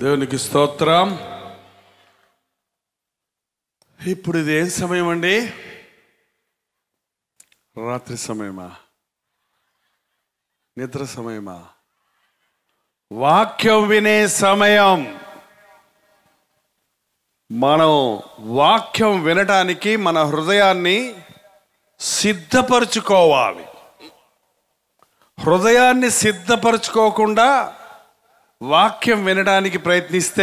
దేవునికి స్తోత్రం ఇప్పుడు ఇది ఏం సమయం అండి రాత్రి సమయమా నిద్ర సమయమా వాక్యం వినే సమయం మనం వాక్యం వినటానికి మన హృదయాన్ని సిద్ధపరచుకోవాలి హృదయాన్ని సిద్ధపరచుకోకుండా వాక్యం వినడానికి ప్రయత్నిస్తే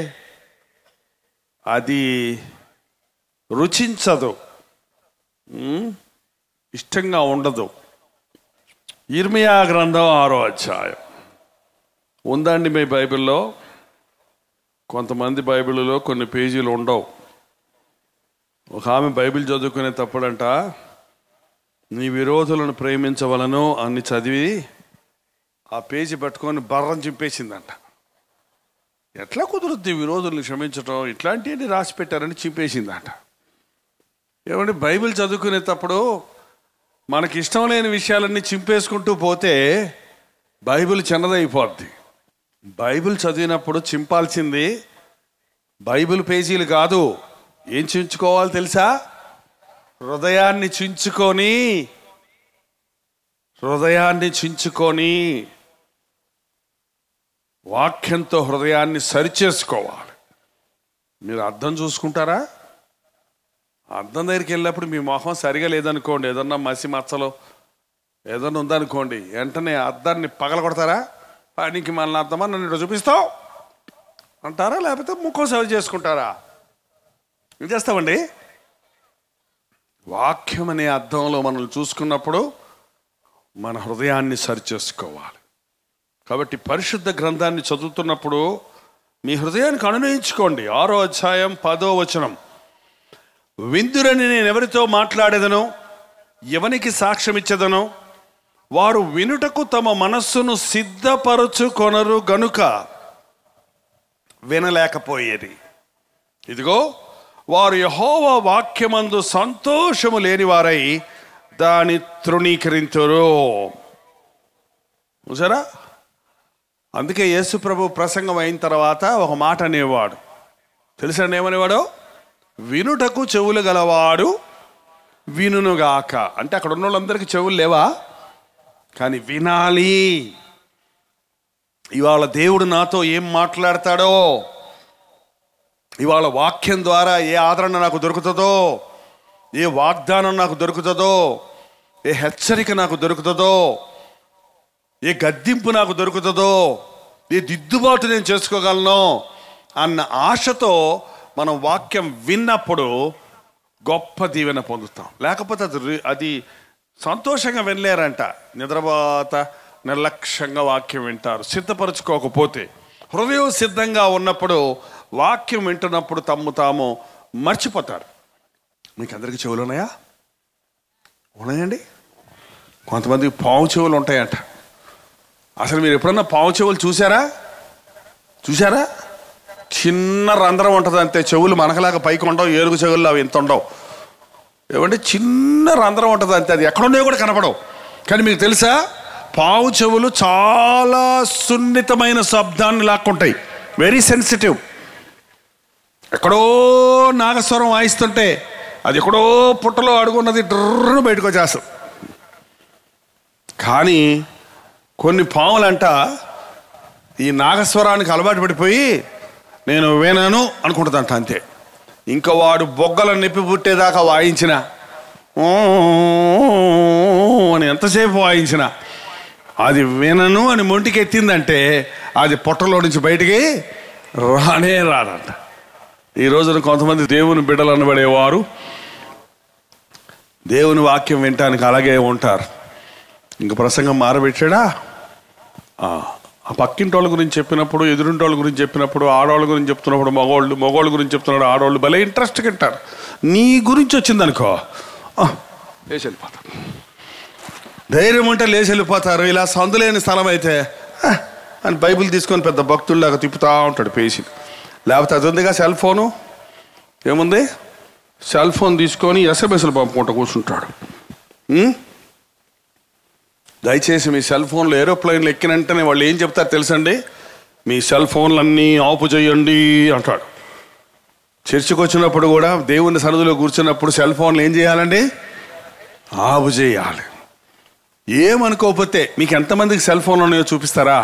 అది రుచించదు ఉమ్, ఇష్టంగా ఉండదు ఇర్మియా గ్రంథం ఆరో అధ్యాయం ఉందండి మీ బైబిల్లో కొంతమంది బైబిల్లో కొన్ని పేజీలు ఉండవు ఒక ఆమె బైబిల్ చదువుకునే తప్పుడంట నీ విరోధులను ప్రేమించవలను అని చదివి ఆ పేజీ పట్టుకొని బర్రం చింపేసిందంట ఎట్లా కుదురుద్ది విరోధుల్ని క్షమించటం ఇట్లాంటివన్నీ రాసి పెట్టారని చింపేసిందంట ఏమంటే బైబిల్ చదువుకునేటప్పుడు మనకి ఇష్టం లేని విషయాలన్నీ చింపేసుకుంటూ పోతే బైబిల్ చిన్నదైపోద్ది బైబిల్ చదివినప్పుడు చింపాల్సింది బైబిల్ పేజీలు కాదు ఏం చించుకోవాలి తెలుసా హృదయాన్ని చించుకొని హృదయాన్ని చించుకొని వాక్యంతో హృదయాన్ని సరిచేసుకోవాలి మీరు అర్థం చూసుకుంటారా అర్థం దగ్గరికి వెళ్ళినప్పుడు మీ మొహం సరిగా లేదనుకోండి ఏదన్నా మసి మచ్చలు ఏదన్నా ఉందనుకోండి వెంటనే అద్దాన్ని పగల కొడతారా పనికి మనల్ని అర్థమా నన్ను ఇట్లా చూపిస్తావు అంటారా లేకపోతే ముఖం సరి చేసుకుంటారా ఏం చేస్తామండి వాక్యం అనే అర్థంలో మనల్ని చూసుకున్నప్పుడు మన హృదయాన్ని సరిచేసుకోవాలి కాబట్టి పరిశుద్ధ గ్రంథాన్ని చదువుతున్నప్పుడు మీ హృదయానికి అనునయించుకోండి ఆరో అధ్యాయం పదో వచనం విందురని నేను ఎవరితో మాట్లాడేదను ఎవనికి సాక్ష్యం ఇచ్చేదను వారు వినుటకు తమ మనస్సును సిద్ధపరచుకొనరు గనుక వినలేకపోయేది ఇదిగో వారు యహోవా వాక్యమందు సంతోషము లేని వారై దాని తృణీకరించరు చూసారా అందుకే యేసు ప్రభు ప్రసంగం అయిన తర్వాత ఒక మాట అనేవాడు తెలుసండి ఏమనేవాడు వినుటకు చెవులు గలవాడు వినుగాక అంటే అక్కడ ఉన్న వాళ్ళందరికీ చెవులు లేవా కానీ వినాలి ఇవాళ దేవుడు నాతో ఏం మాట్లాడతాడో ఇవాళ వాక్యం ద్వారా ఏ ఆదరణ నాకు దొరుకుతుందో ఏ వాగ్దానం నాకు దొరుకుతుందో ఏ హెచ్చరిక నాకు దొరుకుతుందో ఏ గద్దింపు నాకు దొరుకుతుందో ఏ దిద్దుబాటు నేను చేసుకోగలను అన్న ఆశతో మనం వాక్యం విన్నప్పుడు గొప్ప దీవెన పొందుతాం లేకపోతే అది రి- అది సంతోషంగా వినలేరంట నిద్రపోత నిర్లక్ష్యంగా వాక్యం వింటారు సిద్ధపరచుకోకపోతే హృదయం సిద్ధంగా ఉన్నప్పుడు వాక్యం వింటున్నప్పుడు తమ్ము తాము మర్చిపోతారు మీకు అందరికీ చెవులు ఉన్నాయా ఉన్నాయండి కొంతమందికి పావు చెవులు ఉంటాయంట అసలు మీరు ఎప్పుడన్నా పావు చెవులు చూసారా చూసారా చిన్న రంధ్రం ఉంటుంది అంతే చెవులు మనకలాగా పైకి ఉండవు ఏరుగు చెవులు అవి ఎంత ఉండవు ఏమంటే చిన్న రంధ్రం ఉంటుంది అంతే అది ఎక్కడున్నాయో కూడా కనపడవు కానీ మీకు తెలుసా పావు చెవులు చాలా సున్నితమైన శబ్దాన్ని లాక్కుంటాయి వెరీ సెన్సిటివ్ ఎక్కడో నాగస్వరం వాయిస్తుంటే అది ఎక్కడో పుట్టలో అడుగున్నది డ్రర్రు బయటకు వచ్చేస్తాం కానీ కొన్ని పాములంట ఈ నాగస్వరానికి అలవాటు పడిపోయి నేను వినను అనుకుంటుందంట అంతే ఇంకా వాడు బొగ్గల నొప్పి పుట్టేదాకా వాయించిన "ఊ" అని ఎంతసేపు వాయించిన అది వినను అని మొంటికి ఎత్తిందంటే అది పొట్టలో నుంచి బయటికి రానే రాదంట ఈ రోజున కొంతమంది దేవుని బిడ్డలు అనబడేవారు దేవుని వాక్యం వినటానికి అలాగే ఉంటారు ఇంక ప్రసంగం మారబెట్టాడా ఆ ఆ పక్కింటి వాళ్ళ గురించి చెప్పినప్పుడు ఎదురింటి వాళ్ళ గురించి చెప్పినప్పుడు ఆడవాళ్ళ గురించి చెప్తున్నప్పుడు మగవాళ్ళు మగవాళ్ళ గురించి చెప్తున్నాడు ఆడవాళ్ళు భలే ఇంట్రెస్ట్ వింటారు నీ గురించి వచ్చిందనుకో ఆ, లేచి వెళ్ళిపోతారు ధైర్యం ఉంటే లేచి వెళ్ళిపోతారు ఇలా సందులేని స్థలం అయితే "ఆ" అని బైబిల్ తీసుకొని పెద్ద భక్తుల్లాగా తిప్పుతా ఉంటాడు పేసి లేకపోతే అది ఉందిగా సెల్ ఫోను ఏముంది సెల్ ఫోన్ తీసుకొని ఎస్ఎంఎస్లు పంపుకుంటూ కూర్చుంటాడు ఉం? దయచేసి మీ సెల్ ఫోన్లో ఏరోప్లైన్లు ఎక్కిన వెంటనే వాళ్ళు ఏం చెప్తారు తెలుసండి మీ సెల్ ఫోన్లన్నీ ఆపు చేయండి అంటాడు చర్చికి వచ్చినప్పుడు కూడా దేవుని సన్నిధిలో కూర్చున్నప్పుడు సెల్ ఫోన్లు ఏం చేయాలండి ఆపు చేయాలి ఏమనుకోకపోతే మీకు ఎంతమందికి సెల్ ఫోన్లు ఉన్నాయో చూపిస్తారా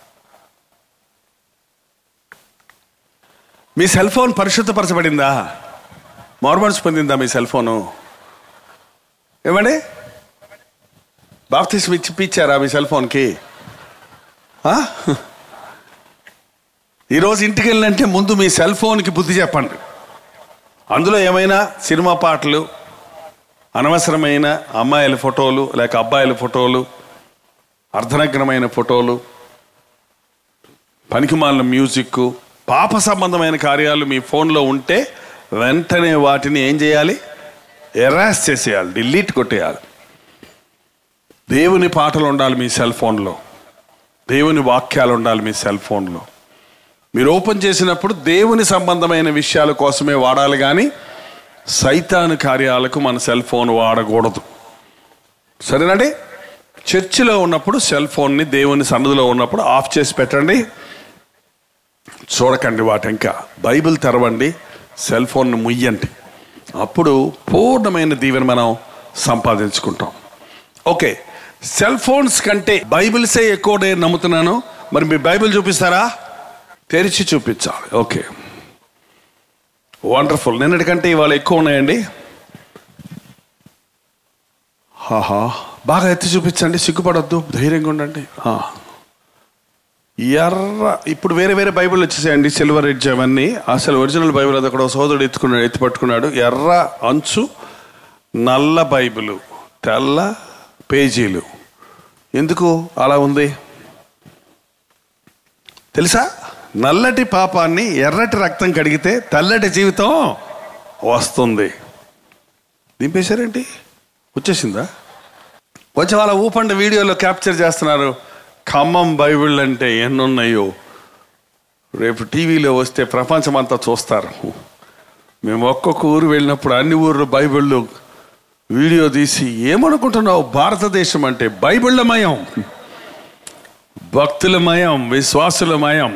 మీ సెల్ ఫోన్ పరిశుద్ధపరచబడిందా మార్మన్స్ పొందిందా మీ సెల్ ఫోను ఏమండి బాప్తిస్ ఇచ్చి ఇచ్చారా మీ సెల్ ఫోన్కి ఆ? ఈరోజు ఇంటికి వెళ్ళినంటే ముందు మీ సెల్ ఫోన్కి బుద్ధి చెప్పండి అందులో ఏమైనా సినిమా పాటలు అనవసరమైన అమ్మాయిల ఫోటోలు లేక అబ్బాయిల ఫోటోలు అర్ధనగ్నమైన ఫోటోలు పనికిమాలిన మ్యూజిక్ పాప సంబంధమైన కార్యాలు మీ ఫోన్లో ఉంటే వెంటనే వాటిని ఏం చేయాలి ఎరాస్ చేసేయాలి డిలీట్ కొట్టేయాలి దేవుని పాటలు ఉండాలి మీ సెల్ ఫోన్లో దేవుని వాక్యాలు ఉండాలి మీ సెల్ ఫోన్లో మీరు ఓపెన్ చేసినప్పుడు దేవుని సంబంధమైన విషయాల కోసమే వాడాలి కానీ సైతాను కార్యాలకు మన సెల్ ఫోన్ వాడకూడదు సరేనండి చర్చిలో ఉన్నప్పుడు సెల్ ఫోన్ని దేవుని సన్నదిలో ఉన్నప్పుడు ఆఫ్ చేసి పెట్టండి చూడకండి వాటి ఇంకా బైబిల్ తెరవండి సెల్ ఫోన్ను ముయ్యండి అప్పుడు పూర్ణమైన దీవెన మనం సంపాదించుకుంటాం ఓకే సెల్ ఫోన్స్ కంటే బైబిల్సే ఎక్కువ నేను నమ్ముతున్నాను మరి మీ బైబిల్ చూపిస్తారా తెరిచి చూపించాలి ఓకే వండర్ఫుల్ నిన్నటికంటే ఇవాళ ఎక్కువ ఉన్నాయండి హాహా బాగా ఎత్తి చూపించండి సిగ్గుపడొద్దు ధైర్యంగా ఉండండి ఆ. ఎర్ర ఇప్పుడు వేరే వేరే బైబిల్ వచ్చేసాయండి సిల్వర్ ఎడ్జ్ అవన్నీ అసలు ఒరిజినల్ బైబిల్ అది అక్కడ సోదరుడు ఎత్తుకున్నాడు ఎత్తి పట్టుకున్నాడు ఎర్ర అంచు నల్ల బైబిల్ తెల్ల పేజీలు ఎందుకు అలా ఉంది తెలుసా నల్లటి పాపాన్ని ఎర్రటి రక్తం కడిగితే తెల్లటి జీవితం వస్తుంది దింపేశారేంటి వచ్చేసిందా కొంచెం అలా ఊపండి వీడియోలో క్యాప్చర్ చేస్తున్నారు ఖమ్మం బైబిల్ అంటే ఎన్నున్నాయో రేపు టీవీలో వస్తే ప్రపంచం అంతా చూస్తారు మేము ఒక్కొక్క ఊరు వెళ్ళినప్పుడు అన్ని ఊర్లు బైబిళ్ళు వీడియో తీసి ఏమనుకుంటున్నావు భారతదేశం అంటే బైబిళ్ళమయం భక్తులమయం విశ్వాసులమయం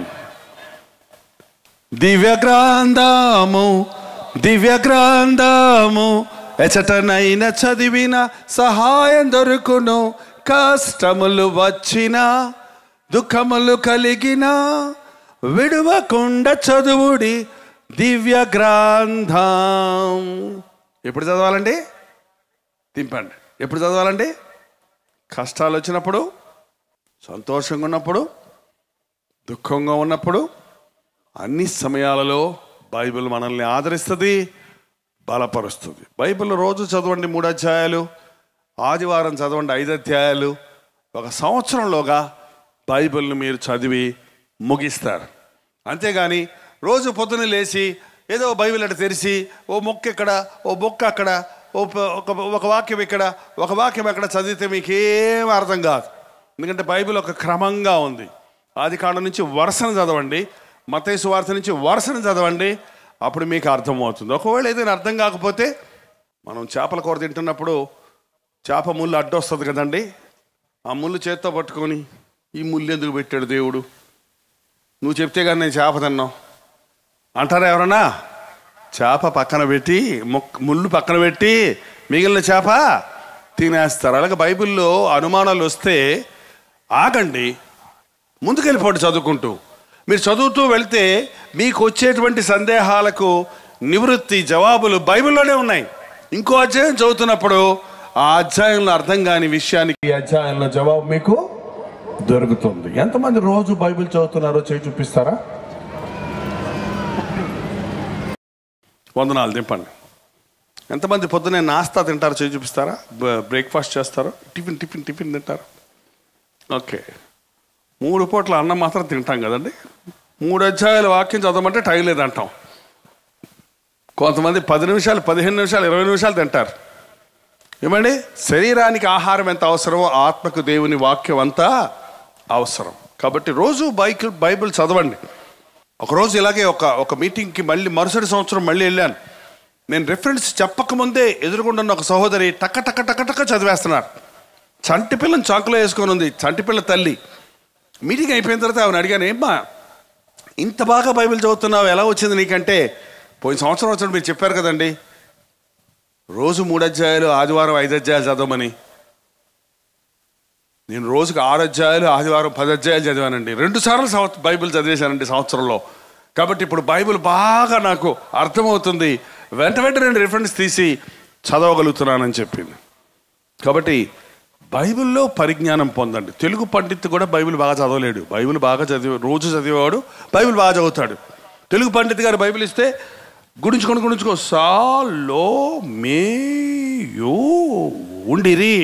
దివ్య గ్రంథము దివ్య గ్రంథము ఎచటనైన చదివిన సహాయం దొరుకును కష్టములు వచ్చిన దుఃఖములు కలిగిన విడువకుండా చదువుడి దివ్య గ్రంథం ఎప్పుడు చదవాలండి తింపండి ఎప్పుడు చదవాలండి కష్టాలు వచ్చినప్పుడు సంతోషంగా ఉన్నప్పుడు దుఃఖంగా ఉన్నప్పుడు అన్ని సమయాలలో బైబిల్ మనల్ని ఆదరిస్తుంది బలపరుస్తుంది బైబిల్ రోజు చదవండి మూడు అధ్యాయాలు ఆదివారం చదవండి ఐదు అధ్యాయాలు ఒక సంవత్సరంలోగా బైబిల్ని మీరు చదివి ముగిస్తారు అంతేగాని రోజు పొద్దున లేచి ఏదో బైబిల్ అటు తెరిచి ఓ మొక్క ఇక్కడ ఓ మొక్క అక్కడ ఓ ప- ఒక ఒక వాక్యం ఇక్కడ ఒక వాక్యం అక్కడ చదివితే మీకేం అర్థం కాదు ఎందుకంటే బైబిల్ ఒక క్రమంగా ఉంది ఆది కాండం నుంచి వరుసను చదవండి మతేసు వార్త నుంచి వరుసను చదవండి అప్పుడు మీకు అర్థమవుతుంది ఒకవేళ ఏదైనా అర్థం కాకపోతే మనం చేపల కూర తింటున్నప్పుడు చేప ముళ్ళు అడ్డొస్తుంది కదండి ఆ ముళ్ళు చేత్తో పట్టుకొని ఈ ముళ్ళు ఎందుకు పెట్టాడు దేవుడు నువ్వు చెప్తే కానీ నేను చేప తిన్నావు అంటారా ఎవరన్నా చేప పక్కన పెట్టి మొక్ ముళ్ళు పక్కన పెట్టి మిగిలిన చేప తినేస్తారు అలాగే బైబిల్లో అనుమానాలు వస్తే ఆగండి ముందుకెళ్ళిపోండి చదువుకుంటూ మీరు చదువుతూ వెళ్తే మీకు వచ్చేటువంటి సందేహాలకు నివృత్తి జవాబులు బైబిల్లోనే ఉన్నాయి ఇంకో అధ్యాయం చదువుతున్నప్పుడు ఆ అధ్యాయంలో అర్థం కాని విషయానికి ఈ అధ్యాయంలో జవాబు మీకు దొరుకుతుంది ఎంతమంది రోజు బైబిల్ చదువుతున్నారో చేయి చూపిస్తారా వందనాలు దింపండి ఎంతమంది పొద్దునే నాస్తా తింటారో చేయి చూపిస్తారా బ- బ్రేక్ఫాస్ట్ చేస్తారో టిఫిన్ టిఫిన్ టిఫిన్ తింటారు ఓకే మూడు పూట్ల అన్నం మాత్రం తింటాం కదండి మూడు అధ్యాయాల వాక్యం చదవమంటే టైం లేదంటాం కొంతమంది పది నిమిషాలు పదిహేను నిమిషాలు ఇరవై నిమిషాలు తింటారు ఏమండి శరీరానికి ఆహారం ఎంత అవసరమో ఆత్మకు దేవుని వాక్యం అంతా అవసరం కాబట్టి రోజు బైక్ బైబిల్ చదవండి ఒకరోజు ఇలాగే ఒక ఒక మీటింగ్కి మళ్ళీ మరుసటి సంవత్సరం మళ్ళీ వెళ్ళాను నేను రెఫరెన్స్ చెప్పకముందే ఎదురుగుండా ఉన్న ఒక సహోదరి టక్క టక్క టక్క టక్క చదివేస్తున్నారు చంటి పిల్లని చాకులో వేసుకొని ఉంది చంటి పిల్ల తల్లి మీటింగ్ అయిపోయిన తర్వాత ఆమెను అడిగాను ఏమ్మా ఇంత బాగా బైబిల్ చదువుతున్నావు ఎలా వచ్చింది నీకంటే పోయిన సంవత్సరం వచ్చినప్పుడు మీరు చెప్పారు కదండి రోజు మూడు అధ్యాయాలు ఆదివారం ఐదు అధ్యాయాలు చదవమని నేను రోజుకి ఆరు అధ్యాయాలు ఆదివారం పది అధ్యాయాలు చదివానండి రెండు సార్లు సంవత్సరం బైబిల్ చదివేశానండి సంవత్సరంలో కాబట్టి ఇప్పుడు బైబిల్ బాగా నాకు అర్థమవుతుంది వెంట వెంటనే నేను రిఫరెన్స్ తీసి చదవగలుగుతున్నానని చెప్పింది కాబట్టి బైబిల్లో పరిజ్ఞానం పొందండి తెలుగు పండిత్ కూడా బైబిల్ బాగా చదవలేడు బైబిల్ బాగా చదివి రోజు చదివేవాడు బైబిల్ బాగా చదువుతాడు తెలుగు పండిత్ గారు బైబిల్ ఇస్తే గుడించుకొని గుడించుకో సాలో మే యో ఉండిరి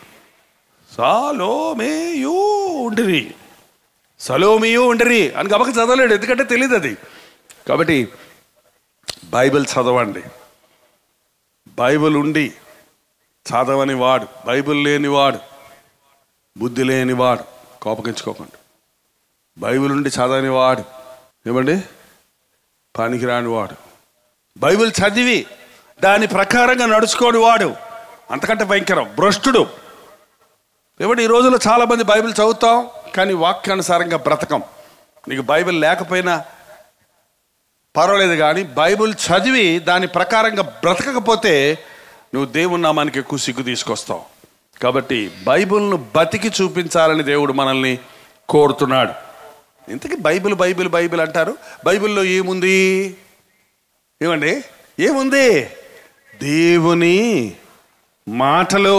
సాలోమేయు ఉండిరి సలోమియు ఉండిరి అని గబక చదవలేడు ఎందుకంటే తెలియదు అది కాబట్టి బైబిల్ చదవండి బైబిల్ ఉండి చదవని వాడు బైబిల్ లేనివాడు బుద్ధి లేనివాడు కోపగించుకోకండి బైబిల్ ఉండి చదవని వాడు ఏమండి పనికిరాని వాడు బైబిల్ చదివి దాని ప్రకారంగా నడుచుకోని వాడు అంతకంటే భయంకరం భ్రష్టుడు ఏమంటే ఈ రోజుల్లో చాలా మంది బైబిల్ చదువుతాం కానీ వాక్యానుసారంగా బ్రతకం నీకు బైబిల్ లేకపోయినా పర్వాలేదు కానీ బైబిల్ చదివి దాని ప్రకారంగా బ్రతకకపోతే నువ్వు దేవుని నామానికి ఎక్కువ సిగ్గు తీసుకొస్తావు కాబట్టి బైబిల్ను బతికి చూపించాలని దేవుడు మనల్ని కోరుతున్నాడు ఇంతకీ బైబిల్ బైబిల్ బైబిల్ అంటారు బైబిల్లో ఏముంది ఏమండి ఏముంది దేవుని మాటలో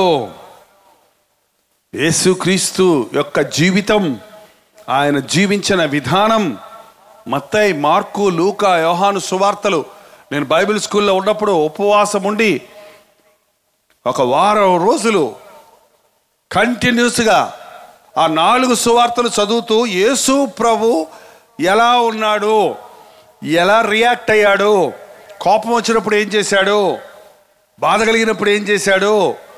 యేసుక్రీస్తు యొక్క జీవితం ఆయన జీవించిన విధానం మత్తయి మార్కు లూకా యోహాను సువార్తలు నేను బైబిల్ స్కూల్లో ఉన్నప్పుడు ఉపవాసం ఉండి ఒక వారం రోజులు కంటిన్యూస్గా ఆ నాలుగు సువార్తలు చదువుతూ యేసు ప్రభు ఎలా ఉన్నాడు ఎలా రియాక్ట్ అయ్యాడు కోపం వచ్చినప్పుడు ఏం చేశాడు బాధ కలిగినప్పుడు ఏం చేశాడు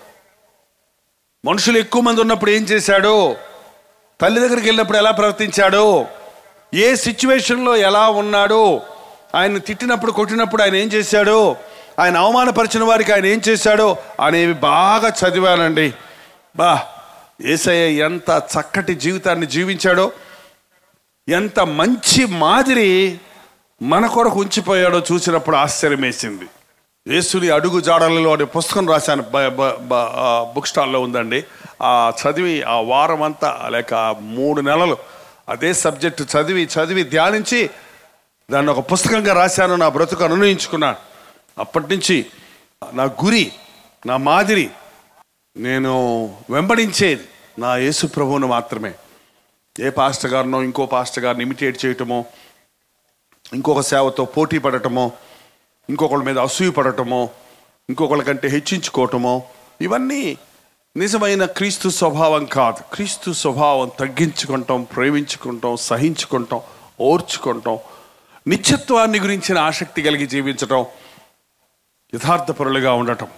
మనుషులు ఎక్కువ మంది ఉన్నప్పుడు ఏం చేశాడు తల్లి దగ్గరికి వెళ్ళినప్పుడు ఎలా ప్రవర్తించాడు ఏ సిచ్యువేషన్లో ఎలా ఉన్నాడు ఆయన తిట్టినప్పుడు కొట్టినప్పుడు ఆయన ఏం చేశాడు ఆయన అవమానపరిచిన వారికి ఆయన ఏం చేశాడో అనేవి బాగా చదివానండి బా ఏసయ్య ఎంత చక్కటి జీవితాన్ని జీవించాడో ఎంత మంచి మాదిరి మన కొరకు ఉంచిపోయాడో చూసినప్పుడు ఆశ్చర్యం వేసింది యేసుని అడుగు జాడలలో అనే పుస్తకం రాశాను బ- బ- బ- ఆ బుక్ స్టాల్లో ఉందండి ఆ చదివి ఆ వారం అంతా లేక ఆ మూడు నెలలు అదే సబ్జెక్టు చదివి చదివి ధ్యానించి దాన్ని ఒక పుస్తకంగా రాశాను నా బ్రతుకు అనునయించుకున్నాను అప్పటి నుంచి నా గురి నా మాదిరి నేను వెంబడించేది నా యేసు ప్రభువును మాత్రమే ఏ పాస్టర్ గారినో ఇంకో పాస్టర్ గారిని ఇమిటేట్ చేయటమో ఇంకొక సేవతో పోటీ పడటమో ఇంకొకళ్ళ మీద అసూయ పడటమో ఇంకొకళ్ళ కంటే హెచ్చించుకోవటమో ఇవన్నీ నిజమైన క్రీస్తు స్వభావం కాదు క్రీస్తు స్వభావం తగ్గించుకుంటాం ప్రేమించుకుంటాం సహించుకుంటాం ఓర్చుకుంటాం నిత్యత్వాన్ని గురించిన ఆసక్తి కలిగి జీవించటం యథార్థపరులుగా ఉండటం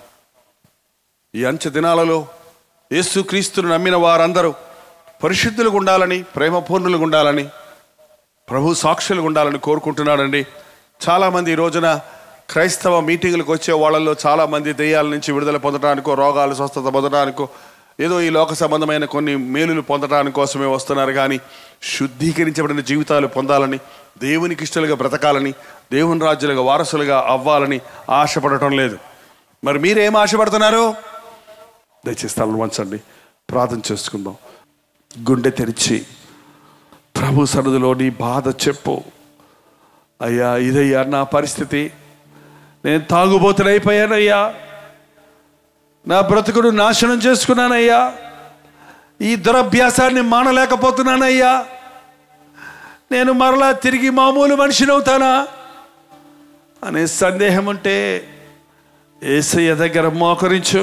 ఈ అంచె దినాలలో యేసుక్రీస్తును నమ్మిన వారందరూ పరిశుద్ధులుగా ఉండాలని ప్రేమపూర్ణులుగా ఉండాలని ప్రభు సాక్షులుగా ఉండాలని కోరుకుంటున్నాడండి చాలామంది ఈ రోజున క్రైస్తవ మీటింగులకు వచ్చే వాళ్ళల్లో చాలామంది దెయ్యాల నుంచి విడుదల పొందడానికో రోగాలు స్వస్థత పొందడానికో ఏదో ఈ లోక సంబంధమైన కొన్ని మేలులు పొందడానికి కోసమే వస్తున్నారు కానీ శుద్ధీకరించబడిన జీవితాలు పొందాలని దేవునికి ఇష్టలుగా బ్రతకాలని దేవుని రాజ్యులుగా వారసులుగా అవ్వాలని ఆశపడటం లేదు మరి మీరేం ఆశపడుతున్నారు దయచేసి తలను వంచండి ప్రార్థన చేసుకుందాం గుండె తెరిచి ప్రభు సన్నిధిలో నీ బాధ చెప్పు అయ్యా ఇదయ్యా నా పరిస్థితి నేను తాగుబోతులైపోయానయ్యా నా బ్రతుకుడు నాశనం చేసుకున్నానయ్యా ఈ దురభ్యాసాన్ని మానలేకపోతున్నానయ్యా నేను మరలా తిరిగి మామూలు మనిషినవుతానా అనే సందేహం ఉంటే ఏసయ్య దగ్గర మోకరించు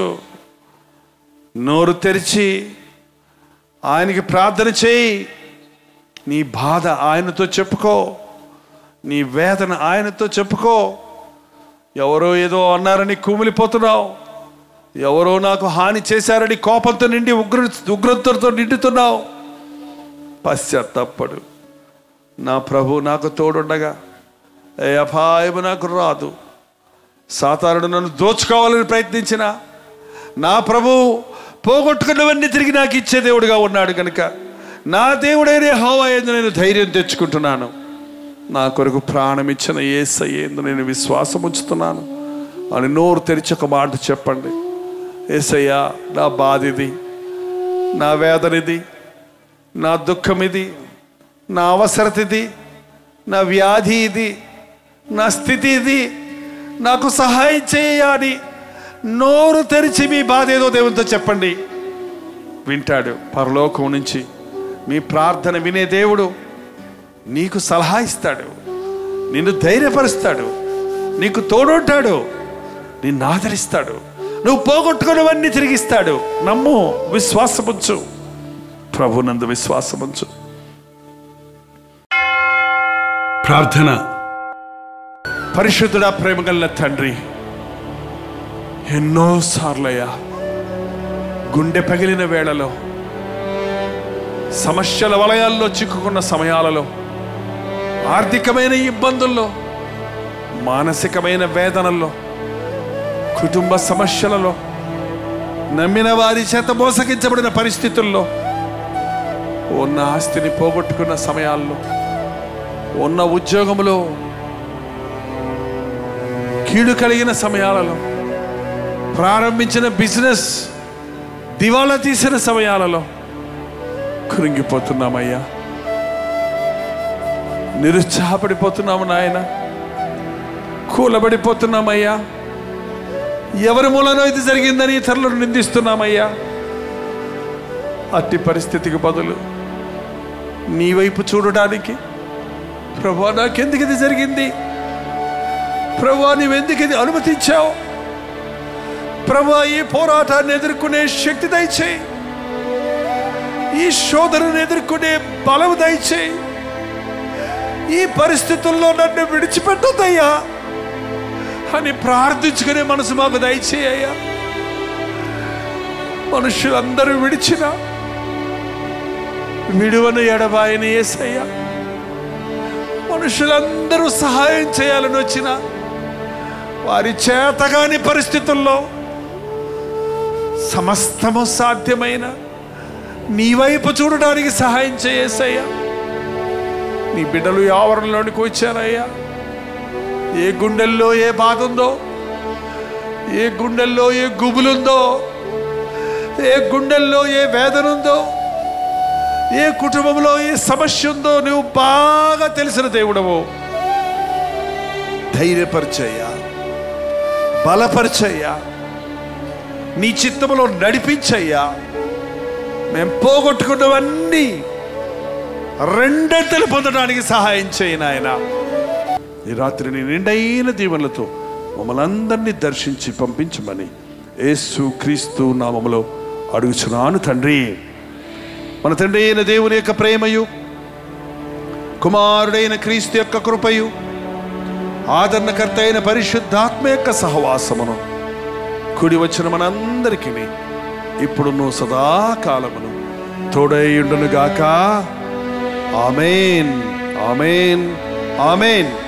నోరు తెరిచి ఆయనకి ప్రార్థన చేయి నీ బాధ ఆయనతో చెప్పుకో నీ వేదన ఆయనతో చెప్పుకో ఎవరో ఏదో అన్నారని కుమిలిపోతున్నావు ఎవరో నాకు హాని చేశారని కోపంతో నిండి ఉగ్ర ఉగ్రతతో నిండుతున్నావు పశ్చాత్తప్పడు నా ప్రభు నాకు తోడుండగా ఏ అపాయము నాకు రాదు సాతానుడు నన్ను దోచుకోవాలని ప్రయత్నించిన నా ప్రభు పోగొట్టుకున్నవన్నీ తిరిగి నాకు ఇచ్చే దేవుడుగా ఉన్నాడు కనుక నా దేవుడైన హోవా ఎందు నేను ధైర్యం తెచ్చుకుంటున్నాను నా కొరకు ప్రాణం ఇచ్చిన ఏసయ్యేందు నేను విశ్వాసం ఉంచుతున్నాను అని నోరు తెరిచి ఒక మాట చెప్పండి ఏసయ్యా నా బాధ ఇది నా వేదన ఇది నా దుఃఖం ఇది నా అవసరత ఇది నా వ్యాధి ఇది నా స్థితి ఇది నాకు సహాయం చేయాలి నోరు తెరిచి మీ బాధ ఏదో దేవునితో చెప్పండి వింటాడు పరలోకం నుంచి మీ ప్రార్థన వినే దేవుడు నీకు సలహా ఇస్తాడు నిన్ను ధైర్యపరుస్తాడు నీకు తోడుంటాడు నిన్ను ఆదరిస్తాడు నువ్వు పోగొట్టుకున్నవన్నీ తిరిగిస్తాడు నమ్ము విశ్వాసముంచు ప్రభునందు విశ్వాసముంచు ప్రార్థన పరిశుద్ధుడా ప్రేమగల తండ్రి ఎన్నో సార్లయ్యా గుండె పగిలిన వేళలో సమస్యల వలయాల్లో చిక్కుకున్న సమయాలలో ఆర్థికమైన ఇబ్బందుల్లో మానసికమైన వేదనల్లో కుటుంబ సమస్యలలో నమ్మిన వారి చేత మోసగించబడిన పరిస్థితుల్లో ఉన్న ఆస్తిని పోగొట్టుకున్న సమయాల్లో ఉన్న ఉద్యోగంలో కీడు కలిగిన సమయాలలో ప్రారంభించిన బిజినెస్ దివాలా తీసిన సమయాలలో కృంగిపోతున్నామయ్యా నిరుత్సాహపడిపోతున్నాము నాయన కూలబడిపోతున్నామయ్యా ఎవరి మూలనో ఇది జరిగిందని ఇతరులను నిందిస్తున్నామయ్యా అట్టి పరిస్థితికి బదులు నీ వైపు చూడడానికి ప్రభా నాకెందుకు ఇది జరిగింది ప్రభా నీవెందుకు ఇది అనుమతించావు ప్రభా ఈ పోరాటాన్ని ఎదుర్కొనే శక్తి దయచేయి ఈ శోధనను ఎదుర్కొనే బలం దయచేయి ఈ పరిస్థితుల్లో నన్ను విడిచిపెట్టద్దయ్యా అని ప్రార్థించుకునే మనసు మాకు దయచేయ్యా మనుషులందరూ విడిచిన విడువను ఎడబాయని ఏసయ్యా మనుషులందరూ సహాయం చేయాలని వచ్చిన వారి చేతగాని పరిస్థితుల్లో సమస్తము సాధ్యమైన నీ వైపు చూడడానికి సహాయం చేయేసయ్యా నీ బిడ్డలు ఈ ఆవరణలోనికి వచ్చారయ్యా ఏ గుండెల్లో ఏ బాధ ఉందో ఏ గుండెల్లో ఏ గుబులుందో ఏ గుండెల్లో ఏ వేదన ఉందో ఏ కుటుంబంలో ఏ సమస్య ఉందో నువ్వు బాగా తెలిసిన దేవుడవు ధైర్యపరిచయ్యా బలపరిచయ్యా నీ చిత్తములో నడిపించయ్యా మేము పోగొట్టుకున్నవన్నీ రెండంతలు పొందడానికి సహాయం చేయి నాయన ఈ రాత్రి నీ నిండైన దీవెనలతో మమ్మల్ని అందరినీ దర్శించి పంపించమని యేసు క్రీస్తు నామములో అడుగుచున్నాను తండ్రి మన తండ్రి అయిన దేవుని యొక్క ప్రేమయు కుమారుడైన క్రీస్తు యొక్క కృపయు ఆదరణకర్త అయిన పరిశుద్ధాత్మ యొక్క సహవాసమును కుడి వచ్చిన మనందరికీ ఇప్పుడును సదాకాలమును తోడైయుండును గాక ఆమెన్ ఆమెన్ ఆమెన్